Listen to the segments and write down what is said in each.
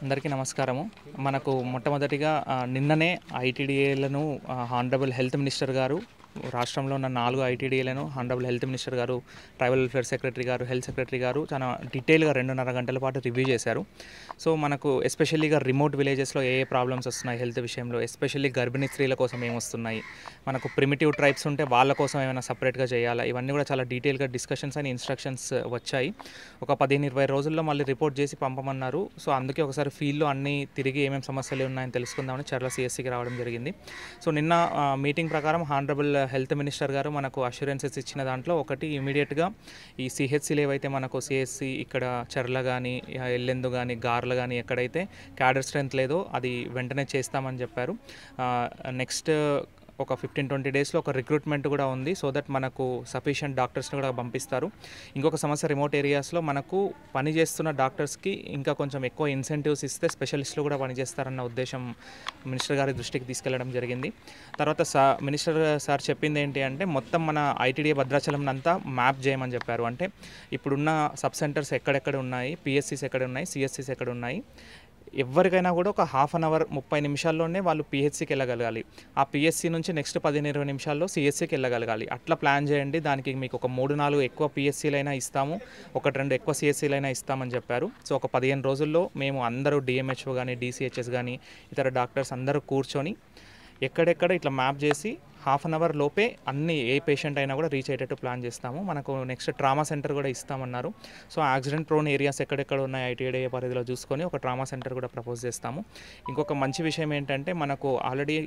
అందరికీ నమస్కారము మనకు మొట్టమొదటిగా ఆ, నిన్ననే ఐటీడీఏలను హానరబుల్ హెల్త్ మినిస్టర్ గారు రాష్ట్రంలో ఉన్న నాలుగు ఐటీడీఏలను హానరబుల్ హెల్త్ మినిస్టర్ గారు ట్రైబల్ వెల్ఫేర్ సెక్రటరీ గారు హెల్త్ సెక్రటరీ గారు చాలా డీటెయిల్గా రెండున్నర గంటల పాటు రివ్యూ చేశారు సో మనకు ఎస్పెషల్లీగా రిమోట్ విలేజెస్లో ఏ ఏ ప్రాబ్లమ్స్ వస్తున్నాయి హెల్త్ విషయంలో ఎస్పెషల్లీ గర్భిణీ స్త్రీల కోసం ఏమొస్తున్నాయి మనకు ప్రిమిటివ్ ట్రైబ్స్ ఉంటే వాళ్ళ కోసం ఏమైనా సపరేట్గా చేయాలా ఇవన్నీ కూడా చాలా డీటెయిల్గా డిస్కషన్స్ అండ్ ఇన్స్ట్రక్షన్స్ వచ్చాయి ఒక పదిహేను ఇరవై రోజుల్లో మళ్ళీ రిపోర్ట్ చేసి పంపమన్నారు సో అందుకే ఒకసారి ఫీల్డ్లో అన్ని తిరిగి ఏమేమి సమస్యలు ఉన్నాయని తెలుసుకుందామని చర్ల సిఎస్సికి రావడం జరిగింది సో నిన్న ఆ, మీటింగ్ ప్రకారం హానరబుల్ హెల్త్ మినిస్టర్ గారు మనకు అష్యూరెన్సెస్ ఇచ్చిన దాంట్లో ఒకటి ఇమీడియట్గా ఈ సిహెచ్సిలు ఏవైతే మనకు సిహెచ్సి ఇక్కడ చర్ల కానీ ఎల్లెందు కానీ గార్లు కానీ ఎక్కడైతే క్యాడర్ స్ట్రెంత్ లేదో అది వెంటనే చేస్తామని చెప్పారు నెక్స్ట్ ఒక ఫిఫ్టీన్ ట్వంటీ డేస్లో ఒక రిక్రూట్మెంట్ కూడా ఉంది సో దట్ మనకు సఫిషియంట్ డాక్టర్స్ని కూడా పంపిస్తారు ఇంకొక సమస్య రిమోట్ ఏరియాస్లో మనకు పని చేస్తున్న డాక్టర్స్కి ఇంకా కొంచెం ఎక్కువ ఇన్సెంటివ్స్ ఇస్తే స్పెషలిస్టులు కూడా పనిచేస్తారన్న ఉద్దేశం మినిస్టర్ గారి దృష్టికి తీసుకెళ్లడం జరిగింది తర్వాత సా మినిస్టర్ సార్ చెప్పింది ఏంటి అంటే మొత్తం మన ఐటీడీ భద్రాచలం అంతా మ్యాప్ చేయమని చెప్పారు అంటే ఇప్పుడున్న సబ్ సెంటర్స్ ఎక్కడెక్కడ ఉన్నాయి పిఎస్సీస్ ఎక్కడ ఉన్నాయి సిఎస్సీస్ ఎక్కడ ఉన్నాయి ఎవరికైనా కూడా ఒక హాఫ్ అన్ అవర్ ముప్పై నిమిషాల్లోనే వాళ్ళు పిహెచ్సికి వెళ్ళగలగాలి ఆ పిఎస్సి నుంచి నెక్స్ట్ పదిహేను ఇరవై నిమిషాల్లో సిఎస్సికి వెళ్ళగలగాలి అట్లా ప్లాన్ చేయండి దానికి మీకు ఒక మూడు నాలుగు ఎక్కువ పిఎస్సీలైనా ఇస్తాము ఒకటి రెండు ఎక్కువ సిఎస్సీలైనా ఇస్తామని చెప్పారు సో ఒక పదిహేను రోజుల్లో మేము అందరూ డిఎంహెచ్ఓ కానీ డీసీహెచ్ఎస్ కానీ ఇతర డాక్టర్స్ అందరూ కూర్చొని ఎక్కడెక్కడ ఇట్లా మ్యాప్ చేసి హాఫ్ అన్ అవర్ లోపే అన్ని ఏ పేషెంట్ అయినా కూడా రీచ్ అయ్యేటట్టు ప్లాన్ చేస్తాము మనకు నెక్స్ట్ ట్రామా సెంటర్ కూడా ఇస్తామన్నారు సో యాక్సిడెంట్ ప్రోన్ ఏరియాస్ ఎక్కడెక్కడ ఉన్నాయి ఐటీఐ పరిధిలో చూసుకొని ఒక ట్రామా సెంటర్ కూడా ప్రపోజ్ చేస్తాము ఇంకొక మంచి విషయం ఏంటంటే మనకు ఆల్రెడీ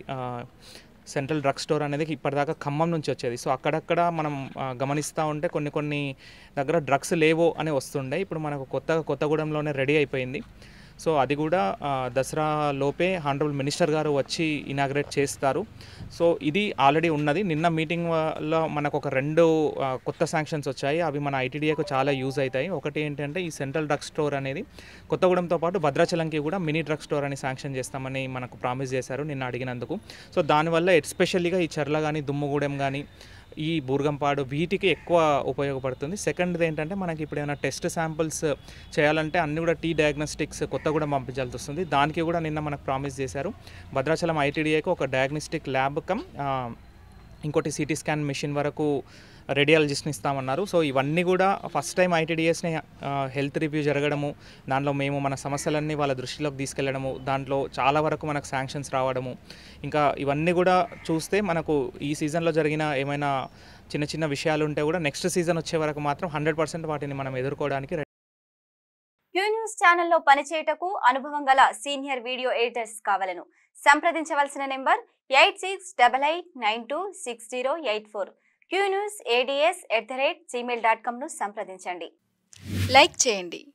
సెంట్రల్ డ్రగ్ స్టోర్ అనేది ఇప్పటిదాకా ఖమ్మం నుంచి వచ్చేది సో అక్కడక్కడ మనం ఆ, గమనిస్తూ ఉంటే కొన్ని కొన్ని దగ్గర డ్రగ్స్ లేవో అని వస్తుండే ఇప్పుడు మనకు కొత్తగా కొత్తగూడెంలోనే రెడీ అయిపోయింది సో అది కూడా ఆ, దసరా లోపే హానరబుల్ మినిస్టర్ గారు వచ్చి ఇనాగ్రేట్ చేస్తారు సో ఇది ఆల్రెడీ ఉన్నది నిన్న మీటింగ్ లో మనకు ఒక రెండు ఆ, కొత్త శాంక్షన్స్ వచ్చాయి అవి మన ఐటీడీఏకు చాలా యూజ్ అవుతాయి ఒకటి ఏంటంటే ఈ సెంట్రల్ డ్రగ్ స్టోర్ అనేది కొత్తగూడెంతో పాటు భద్రాచలంకి కూడా మినీ డ్రగ్ స్టోర్ అని శాంక్షన్ చేస్తామని మనకు ప్రామిస్ చేశారు నిన్న అడిగినందుకు సో దానివల్ల ఎస్పెషల్లీగా ఈ చర్ల కానీ దుమ్ముగూడెం కానీ ఈ బూర్గంపాడు వీటికి ఎక్కువ ఉపయోగపడుతుంది సెకండ్ది ఏంటంటే మనకి ఇప్పుడు ఏమైనా టెస్ట్ శాంపిల్స్ చేయాలంటే అన్ని కూడా టీ డయాగ్నోస్టిక్స్ కొత్తగూడెం పంపించాల్సి వస్తుంది దానికి కూడా నిన్న మనకు ప్రామిస్ చేశారు భద్రాచలం ఐటీడీఏకి ఒక డయాగ్నోస్టిక్ ల్యాబ్ కమ్ ఆ, ఇంకోటి సిటీ స్కాన్ మెషిన్ వరకు రేడియాలజిస్ట్ని ఇస్తామన్నారు సో ఇవన్నీ కూడా ఫస్ట్ టైం ఐటీడీఎస్ని హెల్త్ రివ్యూ జరగడము దాంట్లో మేము మన సమస్యలన్నీ వాళ్ళ దృష్టిలోకి తీసుకెళ్లడము దాంట్లో చాలా వరకు మనకు శాంక్షన్స్ రావడము ఇంకా ఇవన్నీ కూడా చూస్తే మనకు ఈ సీజన్లో జరిగిన ఏమైనా చిన్న చిన్న విషయాలు ఉంటే కూడా నెక్స్ట్ సీజన్ వచ్చే వరకు మాత్రం హండ్రెడ్ పర్సెంట్ వాటిని మనం ఎదుర్కోవడానికి క్యూ న్యూస్ ఛానల్లో పనిచేయటకు అనుభవం గల సీనియర్ వీడియో ఎడిటర్స్ కావాలను సంప్రదించవలసిన number eight six double eight nine two six zero eight four Q news ads at the rate Gmail dot కామ్ను సంప్రదించండి లైక్ చేయండి